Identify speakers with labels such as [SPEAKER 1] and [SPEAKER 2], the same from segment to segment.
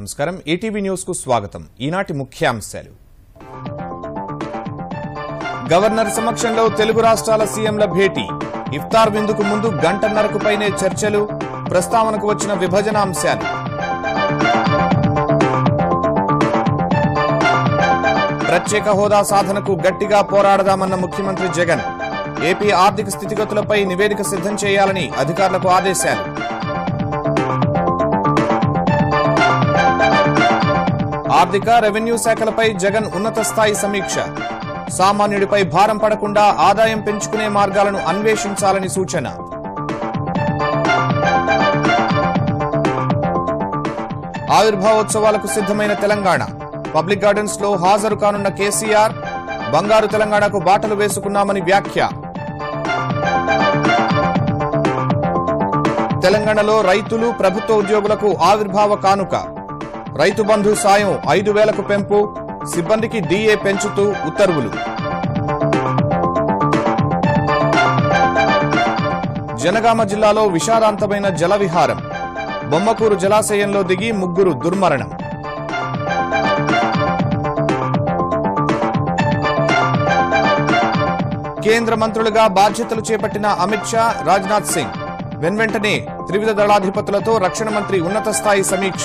[SPEAKER 1] నమస్కారం ETV news కు స్వాగతం ఈనాటి ముఖ్యాంశాలు గవర్నర్ సమక్షంలో తెలుగు రాష్ట్రాల సీఎంల భేటీ ఇఫ్తార్ విందుకు ముందు గంటన్నరకు పైనే చర్చలు ప్రస్తావనకు వచ్చిన విభజన అంశాలు ప్రత్యేక హోదా సాధనకు గట్టిగా పోరాడదామన్న ముఖ్యమంత్రి జగన్ ఏపీ ఆర్థిక స్థితిగతులపై నివేదిక సిద్ధం చేయాలని అధికారులకు ఆదేశాలు ఆర్థిక రెవెన్యూ శాఖలపై జగన్ ఉన్నత స్థాయి సమీక్ష సామాన్యుడిపై భారం పడకుండా ఆదాయం పెంచుకునే మార్గాలను అన్వేషించాలని సూచన ఆవిర్భావోత్సవాలకు సిద్ధమైన తెలంగాణ పబ్లిక్ గార్డెన్స్ లో హాజరు కానున్న కేసీఆర్ బంగారు తెలంగాణకు బాటలు వేసుకున్నామని వ్యాఖ్య తెలంగాణలో రైతులు ప్రభుత్వ ఉద్యోగులకు ఆవిర్భావ కానుక రైతు బంధు సాయం ఐదు వేలకు పెంపు సిబ్బందికి డీఏ పెంచుతూ ఉత్తర్వులు జనగామ జిల్లాలో విషాదాంతమైన జల విహారం బొమ్మకూరు జలాశయంలో దిగి ముగ్గురు దుర్మరణం కేంద్ర మంత్రులుగా బాధ్యతలు చేపట్టిన అమిత్ షా రాజ్నాథ్ సింగ్ వెన్వెంటనే త్రివిధ దళాధిపతులతో రక్షణ మంత్రి ఉన్నత స్థాయి సమీక్ష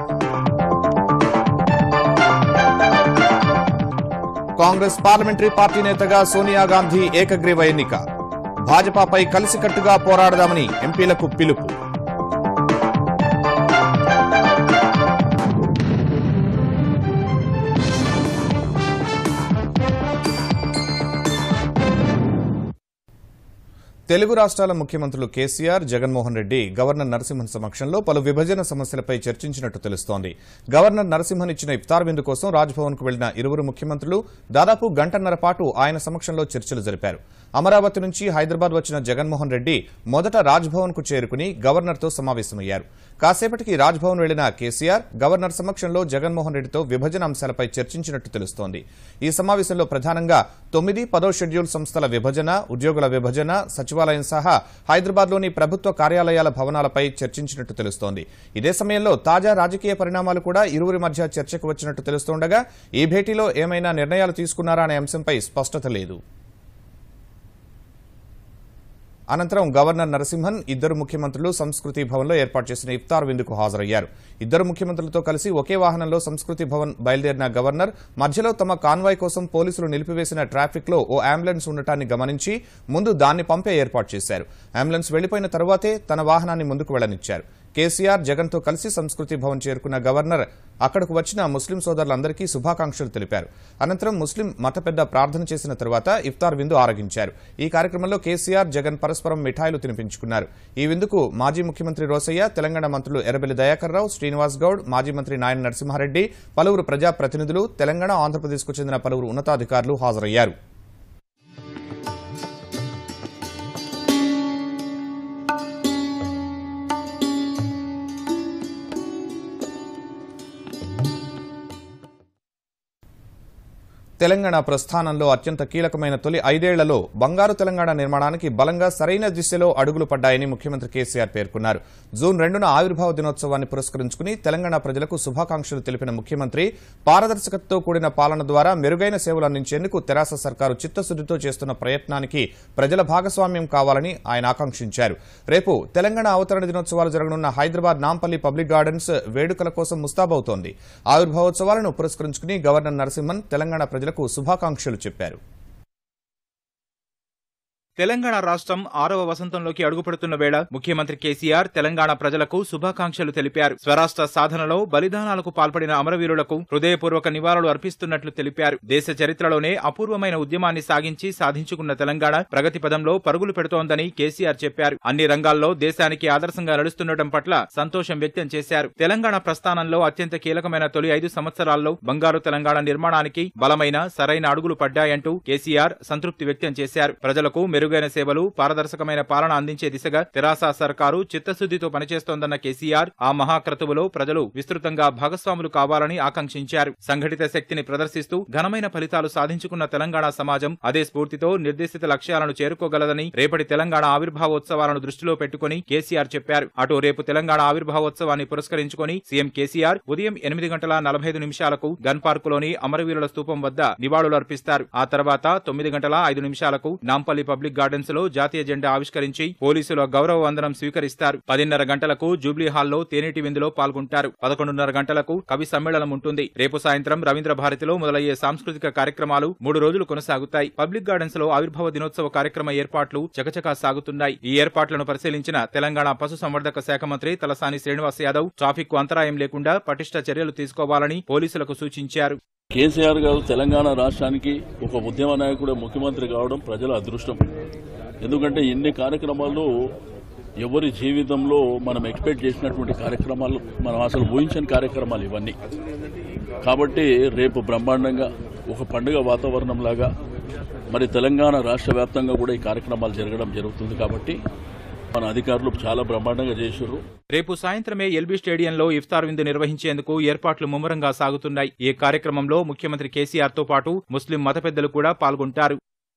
[SPEAKER 1] కాంగ్రెస్ పార్లమెంటరీ పార్టీ నేతగా సోనియా గాంధీ ఏకగ్రీవ ఎన్నిక భాజపాపై కలిసికట్టుగా పోరాడదామని ఎంపీలకు పిలుపు తెలుగు రాష్ట్రాల ముఖ్యమంత్రులు కేసీఆర్ జగన్మోహన్ రెడ్డి గవర్నర్ నరసింహన్ సమక్షంలో పలు విభజన సమస్యలపై చర్చించినట్టు తెలుస్తోంది గవర్నర్ నరసింహన్ ఇచ్చిన ఇఫ్తార్ విందు కోసం రాజ్భవన్ కు వెళ్లిన ఇరువురు ముఖ్యమంత్రులు దాదాపు గంటన్నర పాటు ఆయన సమక్షంలో చర్చలు జరిపారు అమరావతి నుంచి హైదరాబాద్ వచ్చిన జగన్మోహన్ రెడ్డి మొదట రాజ్భవన్ కు చేరుకుని గవర్నర్తో సమావేశమయ్యారు కాసేపటికి రాజ్భవన్ వెళ్లిన కేసీఆర్ గవర్నర్ సమక్షంలో జగన్మోహన్ రెడ్డితో విభజన అంశాలపై చర్చించినట్టు తెలుస్తోంది ఈ సమావేశంలో ప్రధానంగా తొమ్మిది పదో షెడ్యూల్ సంస్థల విభజన ఉద్యోగుల విభజన సచివాలయం సహా హైదరాబాద్లోని ప్రభుత్వ కార్యాలయాల భవనాలపై చర్చించినట్టు తెలుస్తోంది ఇదే సమయంలో తాజా రాజకీయ పరిణామాలు కూడా ఇరువురి మధ్య చర్చకు వచ్చినట్టు తెలుస్తుండగా ఈ భేటీలో ఏమైనా నిర్ణయాలు తీసుకున్నారా అనే అంశంపై స్పష్టత లేదు అనంతరం గవర్నర్ నరసింహన్ ఇద్దరు ముఖ్యమంత్రులు సంస్కృతి భవన్లో ఏర్పాటు చేసిన ఇఫ్తార్ విందుకు హాజరయ్యారు ఇద్దరు ముఖ్యమంత్రులతో కలిసి ఒకే వాహనంలో సంస్కృతి భవన్ బయలుదేరిన గవర్నర్ మధ్యలో తమ కాన్వాయ్ కోసం పోలీసులు నిలిపివేసిన ట్రాఫిక్ లో ఓ అంబులెన్స్ ఉండటాన్ని గమనించి ముందు దాన్ని పంపే ఏర్పాటు చేశారు అంబులెన్స్ వెళ్లిపోయిన తర్వాతే తన వాహనాన్ని ముందుకు వెళ్లనిచ్చారు కేసీఆర్ జగన్తో కలిసి సంస్కృతి భవన్ చేరుకున్న గవర్నర్ అక్కడకు వచ్చిన ముస్లిం సోదరులందరికీ శుభాకాంక్షలు తెలిపారు అనంతరం ముస్లిం మత పెద్ద ప్రార్థన చేసిన తర్వాత ఇఫ్తార్ విందు ఆరగించారు ఈ కార్యక్రమంలో కేసీఆర్ జగన్ పరస్పరం మిఠాయిలు తినిపించుకున్నారు ఈ విందుకు మాజీ ముఖ్యమంత్రి రోసయ్య తెలంగాణ మంత్రులు ఎర్రబెల్లి దయాకర్ రావు శ్రీనివాస్ గౌడ్ మాజీ మంత్రి నాయన నరసింహారెడ్డి పలువురు ప్రజాప్రతినిధులు తెలంగాణ ఆంధ్రప్రదేశ్కు చెందిన పలువురు ఉన్నతాధికారులు హాజరయ్యారు తెలంగాణ ప్రస్థానంలో అత్యంత కీలకమైన తొలి ఐదేళ్లలో బంగారు తెలంగాణ నిర్మాణానికి బలంగా సరైన దిశలో అడుగులు పడ్డాయని ముఖ్యమంత్రి కేసీఆర్ పేర్కొన్నారు జూన్ రెండున ఆవిర్భావ దినోత్సవాన్ని పురస్కరించుకుని తెలంగాణ ప్రజలకు శుభాకాంక్షలు తెలిపిన ముఖ్యమంత్రి పారదర్శకతతో కూడిన పాలన ద్వారా మెరుగైన సేవలు అందించేందుకు తెరాస సర్కారు చిత్తశుద్దితో చేస్తున్న ప్రయత్నానికి ప్రజల భాగస్వామ్యం కావాలని ఆయన ఆకాంక్షించారు రేపు తెలంగాణ అవతరణ దినోత్సవాలు జరగనున్న హైదరాబాద్ నాంపల్లి పబ్లిక్ గార్డెన్స్ వేడుకల కోసం ముస్తాబవుతోంది ఆవిర్భావోత్సవాలను పురస్కరించుకుని గవర్నర్ నరసింహన్ తెలంగాణ ప్రజలకు శుభాకాంక్షలు చెప్పారు
[SPEAKER 2] తెలంగాణ రాష్ట్రం ఆరవ వసంతంలోకి అడుగుపెడుతున్న వేళ ముఖ్యమంత్రి కేసీఆర్ తెలంగాణ ప్రజలకు శుభాకాంక్షలు తెలిపారు స్వరాష్ట్ర సాధనలో బలిదానాలకు పాల్పడిన అమరవీరులకు హృదయపూర్వక నివాళులు అర్పిస్తున్నట్లు తెలిపారు దేశ చరిత్రలోనే అపూర్వమైన ఉద్యమాన్ని సాగించి సాధించుకున్న తెలంగాణ ప్రగతి పదంలో పరుగులు పెడుతోందని కేసీఆర్ చెప్పారు అన్ని రంగాల్లో దేశానికి ఆదర్శంగా నడుస్తుండటం పట్ల సంతోషం వ్యక్తం చేశారు తెలంగాణ ప్రస్థానంలో అత్యంత కీలకమైన తొలి ఐదు సంవత్సరాల్లో బంగారు తెలంగాణ నిర్మాణానికి బలమైన సరైన అడుగులు పడ్డాయంటూ కేసీఆర్ సంతృప్తి వ్యక్తం చేశారు ప్రజలకు మెరుగైన సేవలు పారదర్శకమైన పాలన అందించే దిశగా తెరాస సర్కారు చిత్తశుద్దితో పనిచేస్తోందన్న కేసీఆర్ ఆ మహాక్రతువులో ప్రజలు విస్తృతంగా భాగస్వాములు కావాలని ఆకాంక్షించారు సంఘటిత శక్తిని ప్రదర్శిస్తూ ఘనమైన ఫలితాలు సాధించుకున్న తెలంగాణ సమాజం అదే స్ఫూర్తితో నిర్దేశిత లక్ష్యాలను చేరుకోగలదని రేపటి తెలంగాణ ఆవిర్భావోత్సవాలను దృష్టిలో పెట్టుకుని కేసీఆర్ చెప్పారు అటు రేపు తెలంగాణ ఆవిర్భావోత్సవాన్ని పురస్కరించుకుని సీఎం కేసీఆర్ ఉదయం ఎనిమిది గంటల నలభై ఐదు నిమిషాలకు గన్ పార్కులోని అమరవీరుల స్తూపం వద్ద నివాళులర్పిస్తారు ఆ తర్వాత తొమ్మిది గంటల ఐదు నిమిషాలకు నాంపల్లి పబ్లిక్ గార్డెన్స్ లో జాతీయ జెండా ఆవిష్కరించి పోలీసుల గౌరవ వందనం స్వీకరిస్తారు పదిన్నర గంటలకు జూబ్లీ హాల్లో తేనీటి విందులో పాల్గొంటారు పదకొండున్నర గంటలకు కవి సమ్మేళనం ఉంటుంది రేపు సాయంత్రం రవీంద్ర భారతిలో మొదలయ్యే సాంస్కృతిక కార్యక్రమాలు మూడు రోజులు కొనసాగుతాయి పబ్లిక్ గార్డెన్స్ లో ఆవిర్భావ దినోత్సవ కార్యక్రమ ఏర్పాట్లు చకచకా సాగుతున్నాయి ఈ ఏర్పాట్లను పరిశీలించిన తెలంగాణ పశు సంవర్ధక శాఖ మంత్రి తలసాని శ్రీనివాస్ యాదవ్ ట్రాఫిక్ కు అంతరాయం లేకుండా పటిష్ట చర్యలు తీసుకోవాలని పోలీసులకు సూచించారు
[SPEAKER 3] కేసీఆర్ గారు తెలంగాణ రాష్ట్రానికి ఒక ఉద్యమ నాయకుడు ముఖ్యమంత్రి కావడం ప్రజల అదృష్టం ఎందుకంటే ఇన్ని కార్యక్రమాలు ఎవరి జీవితంలో మనం ఎక్స్పెక్ట్ చేసినటువంటి కార్యక్రమాలు మనం అసలు ఊహించని కార్యక్రమాలు ఇవన్నీ కాబట్టి రేపు బ్రహ్మాండంగా ఒక పండుగ వాతావరణం లాగా మరి తెలంగాణ రాష్ట్ర వ్యాప్తంగా కూడా ఈ కార్యక్రమాలు జరగడం జరుగుతుంది కాబట్టి మన అధికారులు చాలా బ్రహ్మాండంగా చేశారు
[SPEAKER 2] రేపు సాయంత్రమే ఎల్బీ స్టేడియంలో ఇఫ్తార్ విందు నిర్వహించేందుకు ఏర్పాట్లు ముమ్మరంగా సాగుతున్నాయి ఈ కార్యక్రమంలో ముఖ్యమంత్రి కేసీఆర్ తో పాటు ముస్లిం మత పెద్దలు కూడా పాల్గొంటారు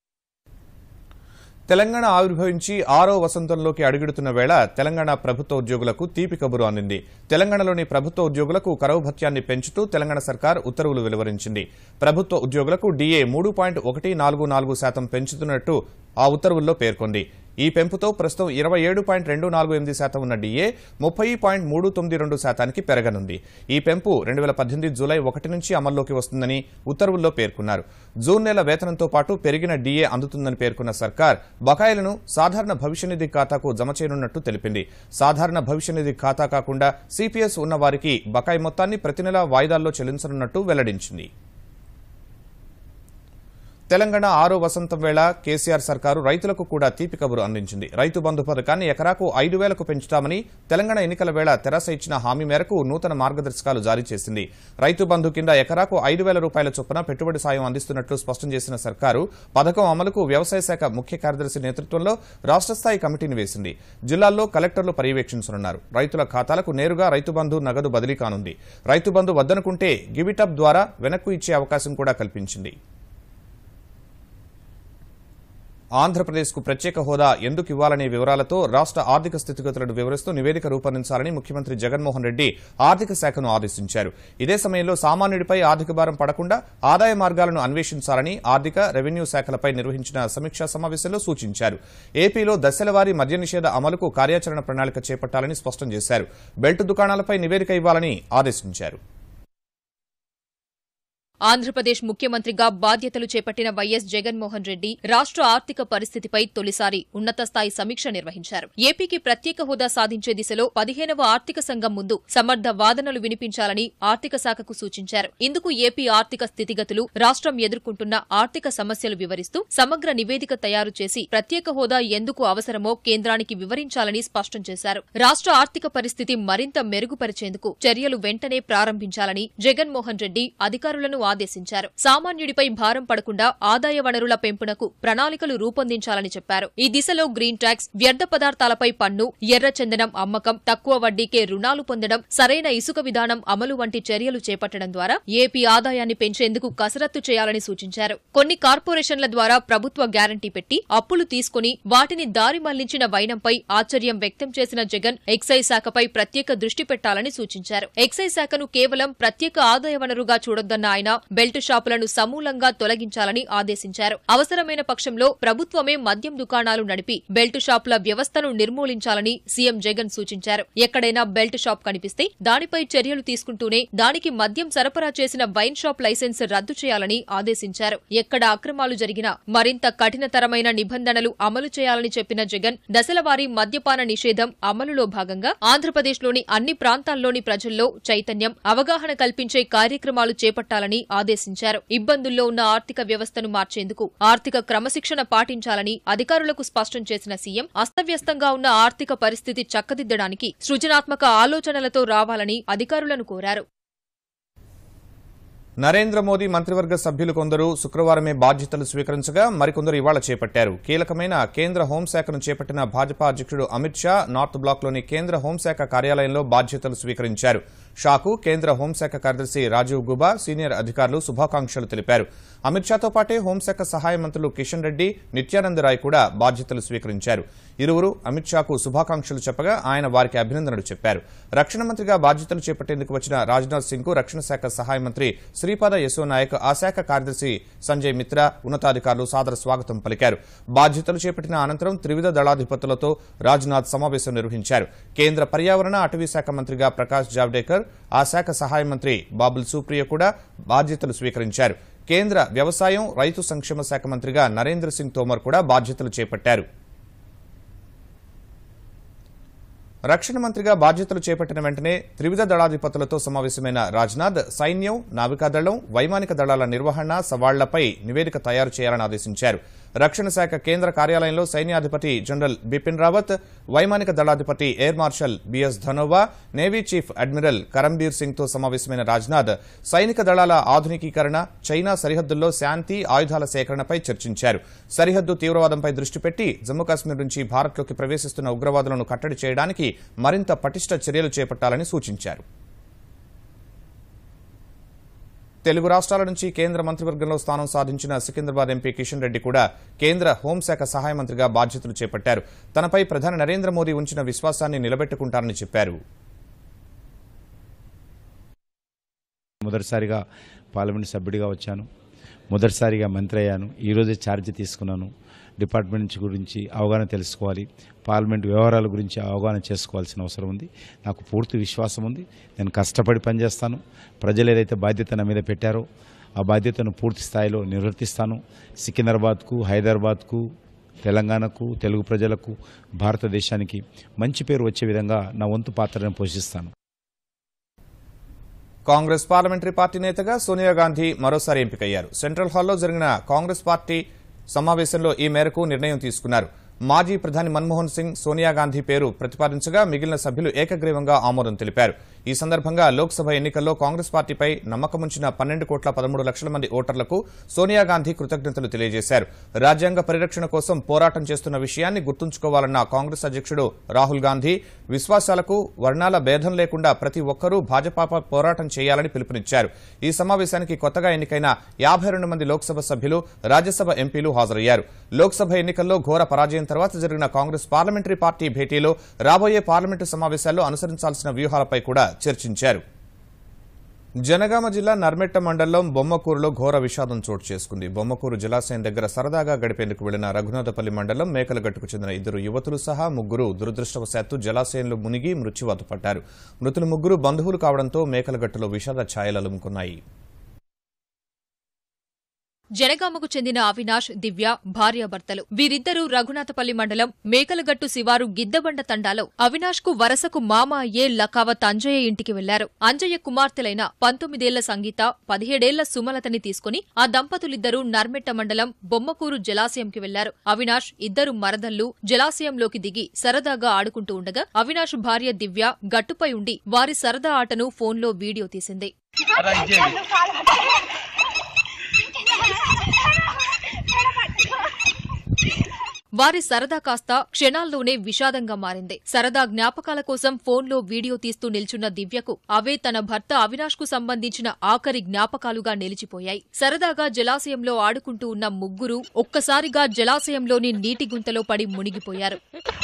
[SPEAKER 1] తెలంగాణ ఆవిర్భవించి ఆరో వసంతంలోకి అడుగుడుతున్న వేళ తెలంగాణ ప్రభుత్వ ఉద్యోగులకు తీపి కబురు అందింది తెలంగాణలోని ప్రభుత్వ ఉద్యోగులకు కరవు భత్యాన్ని పెంచుతూ తెలంగాణ సర్కార్ ఉత్తర్వులు వెలువరించింది ప్రభుత్వ ఉద్యోగులకు డీఏ మూడు పాయింట్ ఒకటి నాలుగు నాలుగు శాతం పెంచుతున్నట్టు ఆ ఉత్తర్వుల్లో పేర్కొంది ఈ పెంపుతో ప్రస్తుతం ఇరవై ఏడు పాయింట్ రెండు నాలుగు ఎనిమిది శాతం ఉన్న డీఏ ముప్పై పాయింట్ మూడు తొమ్మిది రెండు శాతానికి పెరగనుంది ఈ పెంపు రెండు వేల పద్దెనిమిది జూలై ఒకటి నుంచి అమల్లోకి వస్తుందని ఉత్తర్వుల్లో పేర్కొన్నారు జూన్ నెల వేతనంతో పాటు పెరిగిన డీఏ అందుతుందని పేర్కొన్న సర్కార్ బకాయిలను సాధారణ భవిష్య నిధి ఖాతాకు జమ చేయనున్నట్టు తెలిపింది సాధారణ భవిష్య నిధి ఖాతా కాకుండా సిపిఎస్ ఉన్న వారికి బకాయి మొత్తాన్ని ప్రతి నెలా వాయిదాల్లో చెల్లించనున్నట్టు వెల్లడించింది తెలంగాణ ఆరో వసంతం వేళ కేసీఆర్ సర్కారు రైతులకు కూడా తీపి కబురు అందించింది రైతు బంధు పథకాన్ని ఎకరాకు ఐదు వేలకు పెంచుతామని తెలంగాణ ఎన్నికల వేళ తెరాస ఇచ్చిన హామీ మేరకు నూతన మార్గదర్శకాలు జారీ చేసింది రైతు బంధు కింద ఎకరాకు ఐదు వేల రూపాయల చొప్పున పెట్టుబడి సాయం అందిస్తున్నట్లు స్పష్టం చేసిన సర్కారు పథకం అమలుకు వ్యవసాయ శాఖ ముఖ్య కార్యదర్శి నేతృత్వంలో రాష్ట్ర స్థాయి కమిటీని వేసింది జిల్లాల్లో కలెక్టర్లు పర్యవేక్షించనున్నారు రైతుల ఖాతాలకు నేరుగా రైతు బంధు నగదు బదిలీ కానుంది రైతు బంధు వద్దనుకుంటే గివిటప్ ద్వారా వెనక్కు ఇచ్చే అవకాశం కూడా కల్పించింది ఆంధ్రప్రదేశ్కు ప్రత్యేక హోదా ఎందుకు ఇవ్వాలనే వివరాలతో రాష్ట్ర ఆర్థిక స్థితిగతులను వివరిస్తూ నివేదిక రూపొందించాలని ముఖ్యమంత్రి జగన్మోహన్ రెడ్డి ఆర్థిక శాఖను ఆదేశించారు ఇదే సమయంలో సామాన్యుడిపై ఆర్థిక భారం పడకుండా ఆదాయ మార్గాలను అన్వేషించాలని ఆర్థిక రెవెన్యూ శాఖలపై నిర్వహించిన సమీక్షా సమావేశంలో సూచించారు ఏపీలో దశలవారీ మద్య నిషేధ అమలుకు కార్యాచరణ ప్రణాళిక చేపట్టాలని స్పష్టం చేశారు బెల్ట్ దుకాణాలపై నివేదిక ఇవ్వాలని ఆదేశించారు
[SPEAKER 4] ఆంధ్రప్రదేశ్ ముఖ్యమంత్రిగా బాధ్యతలు చేపట్టిన వైఎస్ జగన్మోహన్ రెడ్డి రాష్ట్ర ఆర్థిక పరిస్థితిపై తొలిసారి ఉన్నత స్థాయి సమీక్ష నిర్వహించారు ఏపీకి ప్రత్యేక హోదా సాధించే దిశలో పదిహేనవ ఆర్థిక సంఘం ముందు సమర్థ వాదనలు వినిపించాలని ఆర్థిక శాఖకు సూచించారు ఇందుకు ఏపీ ఆర్థిక స్థితిగతులు రాష్ట్రం ఎదుర్కొంటున్న ఆర్థిక సమస్యలు వివరిస్తూ సమగ్ర నివేదిక తయారు చేసి ప్రత్యేక హోదా ఎందుకు అవసరమో కేంద్రానికి వివరించాలని స్పష్టం చేశారు రాష్ట్ర ఆర్థిక పరిస్థితి మరింత మెరుగుపరిచేందుకు చర్యలు వెంటనే ప్రారంభించాలని జగన్మోహన్ రెడ్డి అధికారులను ఆదేశించారు సామాన్యుడిపై భారం పడకుండా ఆదాయ వనరుల పెంపునకు ప్రణాళికలు రూపొందించాలని చెప్పారు ఈ దిశలో గ్రీన్ ట్యాక్స్ వ్యర్థ పదార్థాలపై పన్ను ఎర్ర చందనం అమ్మకం తక్కువ వడ్డీకే రుణాలు పొందడం సరైన ఇసుక విధానం అమలు వంటి చర్యలు చేపట్టడం ద్వారా ఏపీ ఆదాయాన్ని పెంచేందుకు కసరత్తు చేయాలని సూచించారు కొన్ని కార్పొరేషన్ల ద్వారా ప్రభుత్వ గ్యారంటీ పెట్టి అప్పులు తీసుకుని వాటిని దారి మళ్లించిన వైనంపై ఆశ్చర్యం వ్యక్తం చేసిన జగన్ ఎక్సైజ్ శాఖపై ప్రత్యేక దృష్టి పెట్టాలని సూచించారు ఎక్సైజ్ శాఖను కేవలం ప్రత్యేక ఆదాయ వనరుగా చూడొద్దన్న ఆయన బెల్ట్ షాపులను సమూలంగా తొలగించాలని ఆదేశించారు అవసరమైన పక్షంలో ప్రభుత్వమే మద్యం దుకాణాలు నడిపి బెల్ట్ షాపుల వ్యవస్థను నిర్మూలించాలని సీఎం జగన్ సూచించారు ఎక్కడైనా బెల్ట్ షాప్ కనిపిస్తే దానిపై చర్యలు తీసుకుంటూనే దానికి మద్యం సరఫరా చేసిన వైన్ షాప్ లైసెన్స్ రద్దు చేయాలని ఆదేశించారు ఎక్కడ అక్రమాలు జరిగినా మరింత కఠినతరమైన నిబంధనలు అమలు చేయాలని చెప్పిన జగన్ దశలవారీ మద్యపాన నిషేధం అమలులో భాగంగా ఆంధ్రప్రదేశ్లోని అన్ని ప్రాంతాల్లోని ప్రజల్లో చైతన్యం అవగాహన కల్పించే కార్యక్రమాలు చేపట్టాలని ఆదేశించారు ఇబ్బందుల్లో ఉన్న ఆర్థిక వ్యవస్థను మార్చేందుకు ఆర్థిక క్రమశిక్షణ పాటించాలని అధికారులకు స్పష్టం చేసిన సీఎం అస్తవ్యస్తంగా ఉన్న ఆర్థిక పరిస్థితి చక్కదిద్దడానికి సృజనాత్మక ఆలోచనలతో రావాలని అధికారులను కోరారు
[SPEAKER 1] నరేంద్ర మోదీ మంత్రివర్గ సభ్యులు కొందరు శుక్రవారమే బాధ్యతలు స్వీకరించగా మరికొందరు ఇవాళ చేపట్టారు కీలకమైన కేంద్ర హోంశాఖను చేపట్టిన భాజపా అధ్యక్షుడు అమిత్ షా నార్త్ బ్లాక్లోని కేంద్ర హోంశాఖ కార్యాలయంలో బాధ్యతలు స్వీకరించారు షాకు కేంద్ర హోంశాఖ కార్యదర్శి రాజీవ్ గుబా సీనియర్ అధికారులు శుభాకాంక్షలు తెలిపారు అమిత్ షాతో పాటే హోంశాఖ సహాయ మంత్రులు కిషన్ రెడ్డి నిత్యానంద్ రాయ్ కూడా బాధ్యతలు స్వీకరించారు ఇరువురు అమిత్ షాకు శుభాకాంక్షలు చెప్పగా ఆయన వారికి అభినందనలు చెప్పారు రక్షణ మంత్రిగా బాధ్యతలు చేపట్టేందుకు వచ్చిన రాజ్నాథ్ సింగ్ కు రక్షణ శాఖ సహాయ మంత్రి శ్రీపాద యశో నాయక్ ఆ శాఖ కార్యదర్శి సంజయ్ మిత్రా ఉన్నతాధికారులు సాదర స్వాగతం పలికారు బాధ్యతలు చేపట్టిన అనంతరం త్రివిధ దళాధిపతులతో రాజ్నాథ్ సమావేశం నిర్వహించారు కేంద్ర పర్యావరణ అటవీ శాఖ మంత్రిగా ప్రకాష్ జావడేకర్ ఆ శాఖ సహాయ మంత్రి బాబుల్ సుప్రియ కూడా బాధ్యతలు స్వీకరించారు కేంద్ర వ్యవసాయం రైతు సంక్షేమ శాఖ మంత్రిగా నరేంద్ర సింగ్ తోమర్ కూడా బాధ్యతలు చేపట్టారు రక్షణ మంత్రిగా బాధ్యతలు చేపట్టిన వెంటనే త్రివిధ దళాధిపతులతో సమావేశమైన రాజ్నాథ్ సైన్యం నావికాదళం వైమానిక దళాల నిర్వహణ సవాళ్లపై నివేదిక తయారు చేయాలని ఆదేశించారు రక్షణ శాఖ కేంద్ర కార్యాలయంలో సైన్యాధిపతి జనరల్ బిపిన్ రావత్ వైమానిక దళాధిపతి air marshal B S Dhanoa navy chief admiral Karambir Singh తో సమావేశమైన రాజ్నాథ్ సైనిక దళాల ఆధునికీకరణ చైనా సరిహద్దుల్లో శాంతి ఆయుధాల సేకరణపై చర్చించారు సరిహద్దు తీవ్రవాదంపై దృష్టి పెట్టి జమ్మూ కాశ్మీర్ నుంచి భారత్లోకి ప్రవేశిస్తున్న ఉగ్రవాదులను కట్టడి చేయడానికి మరింత పటిష్ట చర్యలు చేపట్టాలని సూచించారు తెలుగు రాష్ట్రాల నుంచి కేంద్ర మంత్రివర్గంలో స్థానం సాధించిన సికింద్రాబాద్ ఎంపీ కిషన్ రెడ్డి కూడా కేంద్ర హోంశాఖ సహాయ మంత్రిగా బాధ్యతలు చేపట్టారు తనపై ప్రధాని నరేంద్ర మోదీ ఉంచిన విశ్వాసాన్ని నిలబెట్టుకుంటారని చెప్పారు
[SPEAKER 5] మొదటిసారిగా పార్లమెంట్ సభ్యుడిగా వచ్చాను మొదటిసారిగా మంత్రి అయ్యాను ఈరోజే ఛార్జ్ తీసుకున్నాను డిపార్ట్మెంట్ గురించి అవగాహన తెలుసుకోవాలి పార్లమెంట్ వ్యవహారాల గురించి అవగాహన చేసుకోవాల్సిన అవసరం ఉంది నాకు పూర్తి విశ్వాసం ఉంది నేను కష్టపడి పనిచేస్తాను ప్రజలు ఏదైతే బాధ్యత నా మీద పెట్టారో ఆ బాధ్యతను పూర్తి స్థాయిలో నిర్వర్తిస్తాను సికింద్రాబాద్కు హైదరాబాద్కు తెలంగాణకు తెలుగు ప్రజలకు భారతదేశానికి మంచి పేరు వచ్చే విధంగా నా వంతు పాత్రను పోషిస్తాను
[SPEAKER 1] కాంగ్రెస్ పార్లమెంటరీ పార్టీ నేతగా సోనియా గాంధీ మరోసారి ఎంపికయ్యారు సెంట్రల్ హాల్లో జరిగిన కాంగ్రెస్ పార్టీ సమావేశంలో ఈ మేరకు నిర్ణయం తీసుకున్నారు మాజీ ప్రధాని మన్మోహన్ సింగ్ సోనియా గాంధీ పేరు ప్రతిపాదించగా మిగిలిన సభ్యులు ఏకగ్రీవంగా ఆమోదం తెలిపారు ఈ సందర్భంగా లోక్సభ ఎన్నికల్లో కాంగ్రెస్ పార్టీపై నమ్మకముంచిన పన్నెండు కోట్ల పదమూడు లక్షల మంది ఓటర్లకు సోనియా గాంధీ కృతజ్ఞతలు తెలియజేశారు రాజ్యాంగ పరిరక్షణ కోసం పోరాటం చేస్తున్న విషయాన్ని గుర్తుంచుకోవాలన్న కాంగ్రెస్ అధ్యక్షుడు రాహుల్ గాంధీ విశ్వాసాలకు వర్ణాల భేదం లేకుండా ప్రతి ఒక్కరూ భాజపాపై పోరాటం చేయాలని పిలుపునిచ్చారు ఈ సమావేశానికి కొత్తగా ఎన్నికైన యాభై రెండు మంది లోక్సభ సభ్యులు రాజ్యసభ ఎంపీలు హాజరయ్యారు లోక్సభ ఎన్నికల్లో ఘోర పరాజయం తర్వాత జరిగిన కాంగ్రెస్ పార్లమెంటరీ పార్టీ భేటీలో రాబోయే పార్లమెంటు సమావేశాల్లో అనుసరించాల్సిన వ్యూహాలపై కూడా చర్చించారు జనగామ జిల్లా నర్మెట్ట మండలం బొమ్మకూరులో ఘోర విషాదం చోటు చేసుకుంది బొమ్మకూరు జలాశయం దగ్గర సరదాగా గడిపేందుకు వెళ్లిన రఘునాథపల్లి మండలం మేకలగట్టుకు చెందిన ఇద్దరు యువతులు సహా ముగ్గురు దురదృష్టవశాత్తు జలాశయంలో మునిగి మృత్యువాత పడ్డారు మృతులు ముగ్గురు బంధువులు కావడంతో మేకలగట్టులో విషాద ఛాయలు అలుముకున్నాయి
[SPEAKER 4] జనగామకు చెందిన అవినాష్ దివ్య భార్యాభర్తలు వీరిద్దరూ రఘునాథపల్లి మండలం మేకలగట్టు శివారు గిద్దబండ తండాలో అవినాష్ కు వరసకు మామ అయ్యే లకావత్ అంజయ్య ఇంటికి వెళ్లారు అంజయ్య కుమార్తెలైన పంతొమ్మిదేళ్ల సంగీత పదిహేడేళ్ల సుమలతని తీసుకుని ఆ దంపతులిద్దరూ నర్మెట్ట మండలం బొమ్మకూరు జలాశయంకి వెళ్లారు అవినాష్ ఇద్దరు మరదళ్లు జలాశయంలోకి దిగి సరదాగా ఆడుకుంటూ ఉండగా అవినాష్ భార్య దివ్య గట్టుపై ఉండి వారి సరదా ఆటను ఫోన్లో వీడియో తీసింది వారి సరదా కాస్త క్షణాల్లోనే విషాదంగా మారింది సరదా జ్ఞాపకాల కోసం ఫోన్లో వీడియో తీస్తూ నిల్చున్న దివ్యకు అవే తన భర్త అవినాష్ కు సంబంధించిన ఆఖరి జ్ఞాపకాలుగా నిలిచిపోయాయి సరదాగా జలాశయంలో ఆడుకుంటూ ఉన్న ముగ్గురు ఒక్కసారిగా జలాశయంలోని నీటి గుంతలో పడి మునిగిపోయారు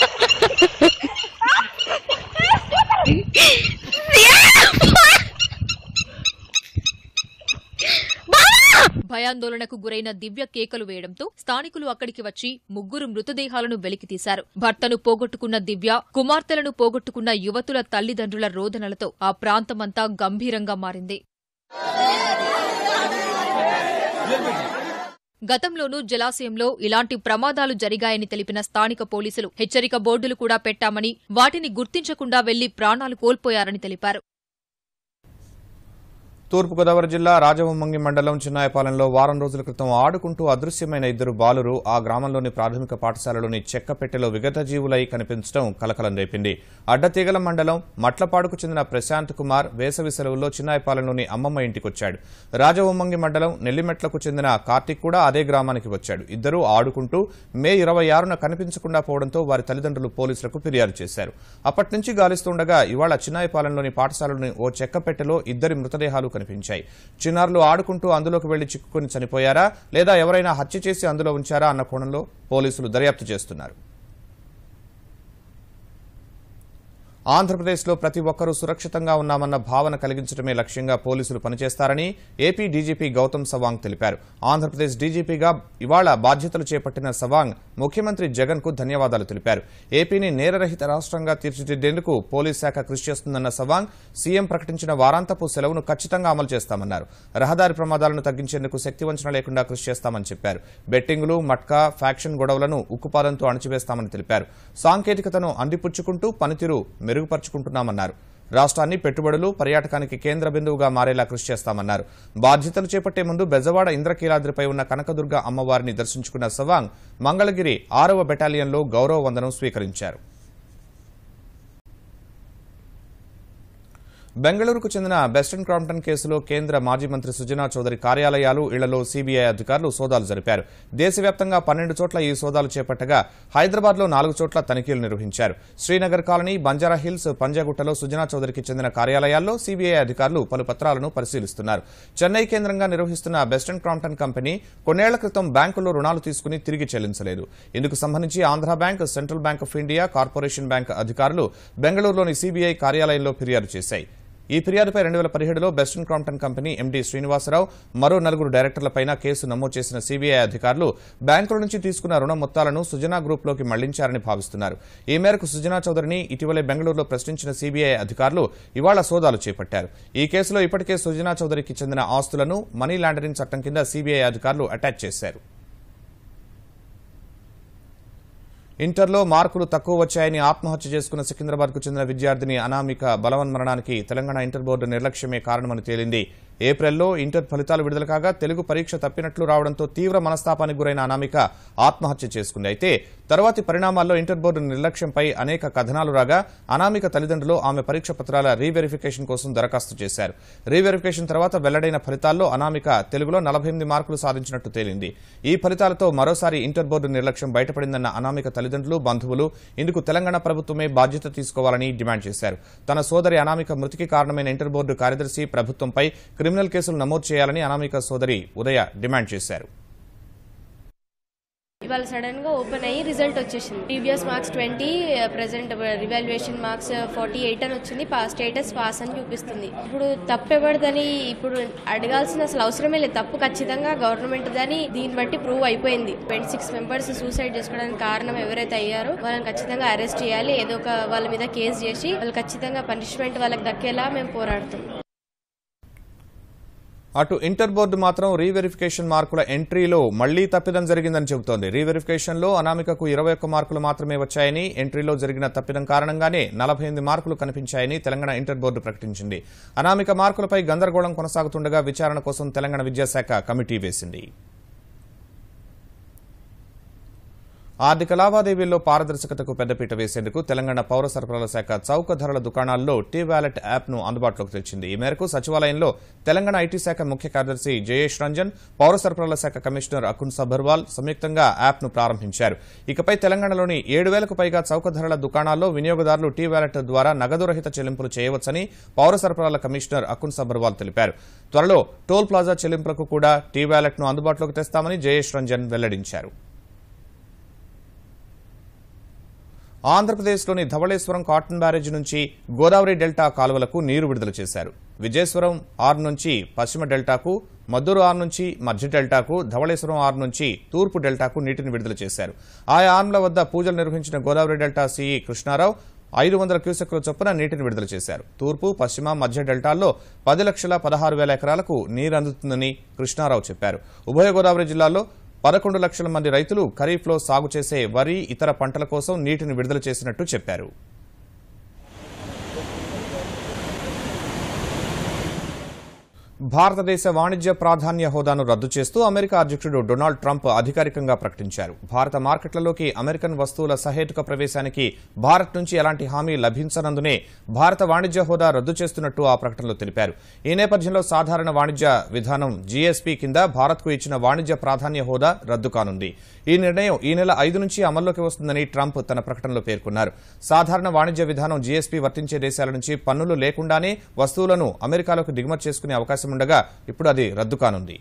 [SPEAKER 4] భయాందోళనకు గురైన దివ్య కేకలు వేయడంతో స్థానికులు అక్కడికి వచ్చి ముగ్గురు మృతదేహాలను వెలికితీశారు భర్తను పోగొట్టుకున్న దివ్య కుమార్తెలను పోగొట్టుకున్న యువతుల తల్లిదండ్రుల రోదనలతో ఆ ప్రాంతమంతా గంభీరంగా మారింది గతంలోనూ జలాశయంలో ఇలాంటి ప్రమాదాలు జరిగాయని తెలిపిన స్థానిక పోలీసులు హెచ్చరిక బోర్డులు కూడా పెట్టామని వాటిని గుర్తించకుండా వెళ్లి ప్రాణాలు కోల్పోయారని తెలిపారు
[SPEAKER 1] తూర్పుగోదావరి జిల్లా రాజవొమ్మంగి మండలం చిన్నాయపాలెంలో వారం రోజుల క్రితం ఆడుకుంటూ అదృశ్యమైన ఇద్దరు బాలురు ఆ గ్రామంలోని ప్రాథమిక పాఠశాలలోని చెక్క పెట్టెలో విగత జీవులై కనిపించడం కలకలం రేపింది అడ్డతీగల మండలం మట్లపాడుకు చెందిన ప్రశాంత్ కుమార్ వేసవి సెలవుల్లో చిన్నాయపాలెంలోని అమ్మమ్మ ఇంటికొచ్చాడు రాజవొమ్మంగి మండలం నెల్లిమెట్లకు చెందిన కార్తీక్ కూడా అదే గ్రామానికి వచ్చాడు ఇద్దరూ ఆడుకుంటూ మే ఇరవై ఆరున కనిపించకుండా పోవడంతో వారి తల్లిదండ్రులు పోలీసులకు ఫిర్యాదు చేశారు అప్పటి నుంచి గాలిస్తుండగా ఇవాళ చిన్నాయపాలెంలోని పాఠశాలలోని ఓ చెక్క పెట్టెలో ఇద్దరి మృతదేహాలు కనిపించాయి చిన్నారులు ఆడుకుంటూ అందులోకి వెళ్లి చిక్కుకుని చనిపోయారా లేదా ఎవరైనా హత్య చేసి అందులో ఉంచారా అన్న కోణంలో పోలీసులు దర్యాప్తు చేస్తున్నారు ఆంధ్రప్రదేశ్లో ప్రతి ఒక్కరూ సురక్షితంగా ఉన్నామన్న భావన కలిగించడమే లక్ష్యంగా పోలీసులు పనిచేస్తారని ఏపీ డీజీపీ గౌతమ్ సవాంగ్ తెలిపారు ఆంధ్రప్రదేశ్ డీజీపీగా ఇవాళ బాధ్యతలు చేపట్టిన సవాంగ్ ముఖ్యమంత్రి జగన్ కు ధన్యవాదాలు తెలిపారు ఏపీని నేరరహిత రాష్ట్రంగా తీర్చిదిద్దేందుకు పోలీస్ శాఖ కృషి చేస్తుందన్న సవాంగ్ సీఎం ప్రకటించిన వారాంతపు సెలవును ఖచ్చితంగా అమలు చేస్తామన్నారు రహదారి ప్రమాదాలను తగ్గించేందుకు శక్తివంచన లేకుండా కృషి చేస్తామని చెప్పారు బెట్టింగులు మట్కా ఫ్యాక్షన్ గొడవలను ఉక్కుపాదంతో అణచివేస్తామని తెలిపారు సాంకేతికతను అందిపుచ్చుకుంటూ పనితీరు మెరుగుపరుచుకుంటున్నామన్నారు రాష్ట్రాన్ని పెట్టుబడులు పర్యాటకానికి కేంద్ర బిందువుగా మారేలా కృషి చేస్తామన్నారు బాధ్యతలు చేపట్టే ముందు బెజవాడ ఇంద్రకీలాద్రిపై ఉన్న కనకదుర్గ అమ్మవారిని దర్శించుకున్న సవాంగ్ మంగళగిరి ఆరవ బెటాలియన్లో గౌరవ వందనం స్వీకరించారు బెంగళూరుకు చెందిన బెస్టన్ క్రాంప్టన్ కేసులో కేంద్ర మాజీ మంత్రి సుజనా చౌదరి కార్యాలయాలు ఇళ్లలో సీబీఐ అధికారులు సోదాలు జరిపారు దేశవ్యాప్తంగా పన్నెండు చోట్ల ఈ సోదాలు చేపట్టగా హైదరాబాద్లో నాలుగు చోట్ల తనిఖీలు నిర్వహించారు శ్రీనగర్ కాలనీ బంజారా హిల్స్ పంజాగుట్టలో సుజనా చౌదరికి చెందిన కార్యాలయాల్లో సీబీఐ అధికారులు పలు పత్రాలను పరిశీలిస్తున్నారు చెన్నై కేంద్రంగా నిర్వహిస్తున్న బెస్టన్ క్రాంప్టన్ కంపెనీ కొన్నేళ్ల క్రితం బ్యాంకుల్లో రుణాలు తీసుకుని తిరిగి చెల్లించలేదు ఇందుకు సంబంధించి Andhra bank central bank of India corporation bank అధికారులు బెంగళూరులోని సీబీఐ కార్యాలయంలో ఫిర్యాదు చేశాయి ఈ ఫిర్యాదుపై రెండు వేల పదిహేడులో Best and Crompton company MD Srinivasa Rao మరో నలుగురు డైరెక్టర్లపైన కేసు నమోదు చేసిన సీబీఐ అధికారులు బ్యాంకుల నుంచి తీసుకున్న రుణ మొత్తాలను సుజనా గ్రూప్లోకి మళ్లించారని భావిస్తున్నారు ఈ మేరకు సుజనా చౌదరిని ఇటీవలే బెంగళూరులో ప్రశ్నించిన సీబీఐ అధికారులు ఇవాళ సోదాలు చేపట్టారు ఈ కేసులో ఇప్పటికే సుజనా చౌదరికి చెందిన ఆస్తులను మనీ లాండరింగ్ చట్టం కింద సీబీఐ అధికారులు అటాచ్ చేశారు ఇంటర్లో మార్కులు తక్కువ వచ్చాయని ఆత్మహత్య చేసుకున్న సికింద్రాబాద్కు చెందిన విద్యార్థిని అనామిక బలవన్మరణానికి తెలంగాణ ఇంటర్ బోర్డు నిర్లక్ష్యమే కారణమని తేలింది ఏప్రిల్లో ఇంటర్ ఫలితాలు విడుదల కాగా తెలుగు పరీక్ష తప్పినట్లు రావడంతో తీవ్ర మనస్తాపానికి గురైన అనామిక ఆత్మహత్య చేసుకుంది అయితే తర్వాతి పరిణామాల్లో ఇంటర్ బోర్డు నిర్లక్ష్యంపై అనేక కథనాలు రాగా అనామిక తల్లిదండ్రులు ఆమె పరీక్ష పత్రాల రీవెరిఫికేషన్ కోసం దరఖాస్తు చేశారు రీవెరిఫికేషన్ తర్వాత వెల్లడైన ఫలితాల్లో అనామిక తెలుగులో నలభై మార్కులు సాధించినట్టు తేలింది ఈ ఫలితాలతో మరోసారి ఇంటర్ బోర్డు నిర్లక్ష్యం బయటపడిందన్న అనామిక తల్లిదండ్రులు బంధువులు ఇందుకు తెలంగాణ ప్రభుత్వమే బాధ్యత తీసుకోవాలని డిమాండ్ చేశారు తన సోదరి అనామిక మృతికి కారణమైన ఇంటర్ బోర్డు కార్యదర్శి ప్రభుత్వంపై క్రిమినల్ కేసులు నమోదు చేయాలని అనామిక సోదరి ఉదయ డిమాండ్ చేశారు
[SPEAKER 6] ఇవాళ సడన్ గా ఓపెన్ అయ్యి రిజల్ట్ వచ్చేసింది previous marks twenty present revaluation marks forty eight అని వచ్చింది పా స్టేటస్ పాస్ అని చూపిస్తుంది ఇప్పుడు తప్పు ఎవరిదని ఇప్పుడు అడగాల్సిన అసలు అవసరమే లేదు తప్పు ఖచ్చితంగా గవర్నమెంట్ దాని దీన్ని బట్టి ప్రూవ్ అయిపోయింది ట్వంటీ సిక్స్ మెంబర్స్ సూసైడ్ చేసుకోవడానికి కారణం ఎవరైతే అయ్యారో వాళ్ళని ఖచ్చితంగా అరెస్ట్ చేయాలి ఏదో ఒక వాళ్ళ మీద కేసు చేసి వాళ్ళు ఖచ్చితంగా పనిష్మెంట్ వాళ్ళకి దక్కేలా మేము పోరాడుతాం
[SPEAKER 1] అటు ఇంటర్ బోర్డు మాత్రం రీవెరిఫికేషన్ మార్కుల ఎంట్రీలో మళ్లీ తప్పిదం జరిగిందని చెబుతోంది రీవెరిఫికేషన్లో అనామికకు ఇరవై ఒక్క మార్కులు మాత్రమే వచ్చాయని ఎంట్రీలో జరిగిన తప్పిదం కారణంగానే నలభై ఎనిమిది మార్కులు కనిపించాయని తెలంగాణ ఇంటర్ బోర్డు ప్రకటించింది అనామిక మార్కులపై గందరగోళం కొనసాగుతుండగా విచారణ కోసం తెలంగాణ విద్యాశాఖ కమిటీ వేసింది ఆర్థిక లావాదేవీల్లో పారదర్శకతకు పెద్దపీట వేసేందుకు తెలంగాణ పౌర సరఫరాల శాఖ చౌక ధరల దుకాణాల్లో టీ వ్యాలెట్ యాప్ను అందుబాటులోకి తెచ్చింది ఈ మేరకు సచివాలయంలో తెలంగాణ ఐటీ శాఖ ముఖ్య కార్యదర్శి జయేష్ రంజన్ పౌర సరఫరాల శాఖ కమిషనర్ అకున్ సబర్వాల్ సంయుక్తంగా యాప్ను ప్రారంభించారు ఇకపై తెలంగాణలోని ఏడు వేలకు పైగా చౌక ధరల దుకాణాల్లో వినియోగదారులు టీ వ్యాలెట్ ద్వారా నగదు రహిత చెల్లింపులు చేయవచ్చని పౌర సరఫరాల కమిషనర్ అకున్ సబర్వాల్ తెలిపారు త్వరలో టోల్ ప్లాజా చెల్లింపులకు కూడా టీ వ్యాలెట్ను అందుబాటులోకి తెస్తామని జయేష్ రంజన్ వెల్లడించారు ఆంధ్రప్రదేశ్లోని ధవళేశ్వరం కాటన్ బ్యారేజ్ నుంచి గోదావరి డెల్టా కాలువలకు నీరు విడుదల చేశారు విజయేశ్వరం ఆర్ నుంచి పశ్చిమ డెల్టాకు మద్దూరు ఆర్ నుంచి మధ్య డెల్టాకు ధవళేశ్వరం ఆర్ నుంచి తూర్పు డెల్టాకు నీటిని విడుదల చేశారు ఆయా ఆర్మ్ల వద్ద పూజలు నిర్వహించిన గోదావరి డెల్టా సీఈ కృష్ణారావు ఐదు వందల క్యూసెక్ల చొప్పున నీటిని విడుదల చేశారు తూర్పు పశ్చిమ మధ్య డెల్టాల్లో పది లక్షల పదహారు వేల ఎకరాలకు నీరు అందుతుందని కృష్ణారావు చెప్పారు ఉభయ గోదావరి జిల్లాల్లో పదకొండు లక్షల మంది రైతులు ఖరీఫ్లో సాగు చేసే వరి ఇతర పంటల కోసం నీటిని విడుదల చేసినట్టు చెప్పారు భారతదేశ వాణిజ్య ప్రాధాన్య హోదాను రద్దు చేస్తూ అమెరికా అధ్యక్షుడు డొనాల్డ్ ట్రంప్ అధికారికంగా ప్రకటించారు భారత మార్కెట్లలోకి అమెరికన్ వస్తువుల సహేతుక ప్రవేశానికి భారత్ నుంచి ఎలాంటి హామీ లభించనందునే భారత వాణిజ్య హోదా రద్దు చేస్తున్నట్టు ఆ ప్రకటనలో తెలిపారు ఈ నేపథ్యంలో సాధారణ వాణిజ్య విధానం జీఎస్పీ కింద భారత్కు ఇచ్చిన వాణిజ్య ప్రాధాన్య హోదా రద్దు కానుంది ఈ నిర్ణయం ఈ నెల ఐదు నుంచి అమల్లోకి వస్తుందని ట్రంప్ తన ప్రకటనలో పేర్కొన్నారు సాధారణ వాణిజ్య విధానం జీఎస్పీ వర్తించే దేశాల నుంచి పన్నులు లేకుండానే వస్తువులను అమెరికాలోకి దిగుమతి చేసుకునే అవకాశం ఉండగా ఇప్పుడు అది రద్దు కానుంది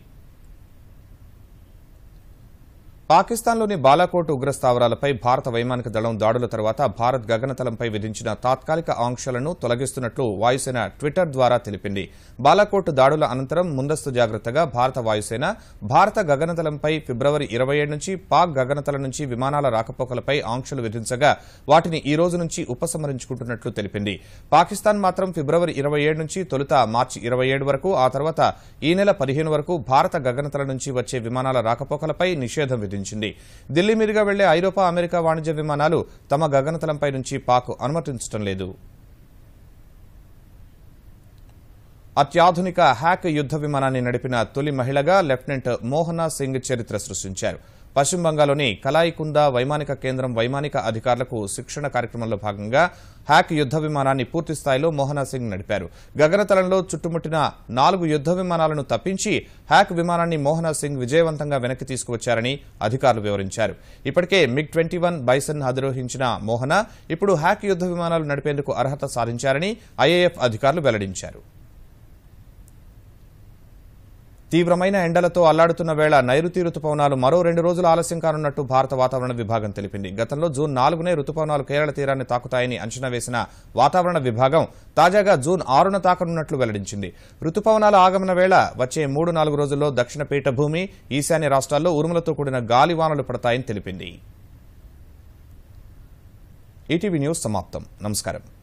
[SPEAKER 1] పాకిస్తాన్లోని బాలాకోట్ ఉగ్రస్థావరాలపై భారత వైమానిక దళం దాడుల తర్వాత భారత్ గగనతలంపై విధించిన తాత్కాలిక ఆంక్షలను తొలగిస్తున్నట్లు వాయుసేన ట్విట్టర్ ద్వారా తెలిపింది బాలాకోట్ దాడుల అనంతరం ముందస్తు జాగ్రత్తగా భారత వాయుసేన భారత గగనతలంపై ఫిబ్రవరి ఇరవై ఏడు నుంచి పాక్ గగనతలం నుంచి విమానాల రాకపోకలపై ఆంక్షలు విధించగా వాటిని ఈ రోజు నుంచి ఉపసంహరించుకుంటున్నట్లు తెలిపింది పాకిస్తాన్ మాత్రం ఫిబ్రవరి ఇరవై ఏడు నుంచి తొలుత మార్చి ఇరవై ఏడు వరకు ఆ తర్వాత ఈ నెల పదిహేను వరకు భారత గగనతలం నుంచి వచ్చే విమానాల రాకపోకలపై నిషేధం విధించింది ఢిల్లీ మీదుగా వెళ్లే ఐరోపా అమెరికా వాణిజ్య విమానాలు తమ గగనతలంపై నుంచి పాక్ అనుమతించడం లేదు అత్యాధునిక హ్యాక్ యుద్ధ విమానాన్ని నడిపిన తొలి మహిళగా లెఫ్టినెంట్ మోహనా సింగ్ చరిత్ర సృష్టించారు పశ్చిమ బంగాల్లోని కలాయికుందా వైమానిక కేంద్రం వైమానిక అధికారులకు శిక్షణ కార్యక్రమంలో భాగంగా హ్యాక్ యుద్ధ విమానాన్ని పూర్తి స్థాయిలో మోహనా సింగ్ నడిపారు గగనతలంలో చుట్టుముట్టిన నాలుగు యుద్ధ విమానాలను తప్పించి హ్యాక్ విమానాన్ని మోహనా సింగ్ విజయవంతంగా వెనక్కి తీసుకువచ్చారని అధికారులు వివరించారు ఇప్పటికే మిగ్ ట్వంటీ వన్ బైసన్ అధిరోహించిన మోహన ఇప్పుడు హ్యాక్ యుద్ధ విమానాలు నడిపేందుకు అర్హత సాధించారని ఐఏఎఫ్ అధికారులు వెల్లడించారు తీవ్రమైన ఎండలతో అల్లాడుతున్న వేళ నైరుతి రుతుపవనాలు మరో రెండు రోజులు ఆలస్యం కానున్నట్టు భారత వాతావరణ విభాగం తెలిపింది గతంలో జూన్ నాలుగునే రుతుపవనాలు కేరళ తీరాన్ని తాకుతాయని అంచనా వేసిన వాతావరణ విభాగం తాజాగా జూన్ ఆరున తాకనున్నట్లు వెల్లడించింది రుతుపవనాల ఆగమన వేళ వచ్చే మూడు నాలుగు రోజుల్లో దక్షిణ పీఠభూమి ఈశాన్య రాష్ట్రాల్లో ఉరుములతో కూడిన గాలివానలు పడతాయని తెలిపింది ఈటీవీ న్యూస్ సమాప్తం నమస్కారం